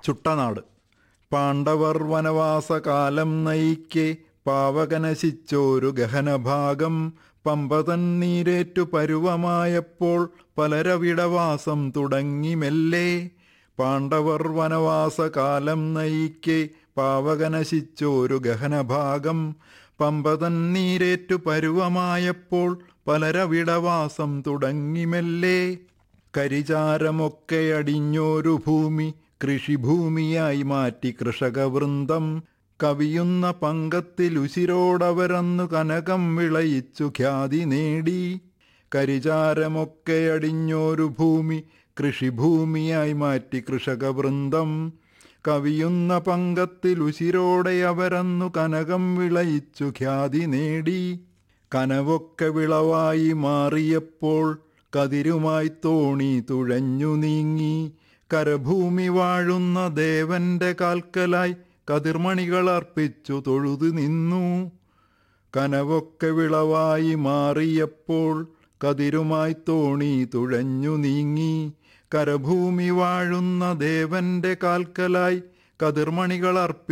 ചുട്ടനാട് പാണ്ഡവർ വനവാസകാലം നയിക്കെ പാവകനശിച്ചോരു ഗഹനഭാഗം പമ്പതൻ നീരേറ്റു പരുവമായപ്പോൾ പലരവിടവാസം തുടങ്ങി മെല്ലെ പാണ്ഡവർ വനവാസകാലം നയിക്കെ പാവകനശിച്ചോരു ഗഹനഭാഗം പമ്പതൻ നീരേറ്റു പരുവമായപ്പോൾ പലരവിടവാസം തുടങ്ങി മെല്ലെ കരിചാരമൊക്കെ അടിഞ്ഞോരു ഭൂമി കൃഷിഭൂമിയായി മാറ്റി കൃഷകവൃന്ദം കവിയുന്ന പങ്കത്തിലുശിരോടവരന്നു കനകം വിളയിച്ചു ഖ്യാതി നേടി കരിചാരമൊക്കെ അടിഞ്ഞോരു ഭൂമി കൃഷിഭൂമിയായി മാറ്റി കൃഷകവൃന്ദം കവിയുന്ന പങ്കത്തിലുശിരോടെ അവരന്നു കനകം വിളയിച്ചു ഖ്യാതി നേടി കനവൊക്കെ വിളവായി മാറിയപ്പോൾ കതിരുമായി തോണി തുഴഞ്ഞു നീങ്ങി കരഭൂമി വാഴുന്ന ദേവന്റെ കാൽക്കലായി കതിർമണികൾ അർപ്പിച്ചു തൊഴുതു നിന്നു കനവൊക്കെ വിളവായി മാറിയപ്പോൾ കതിരുമായി തോണി തുഴഞ്ഞു നീങ്ങി കരഭൂമി വാഴുന്ന ദേവന്റെ കാൽക്കലായി കതിർമണികൾ അർപ്പി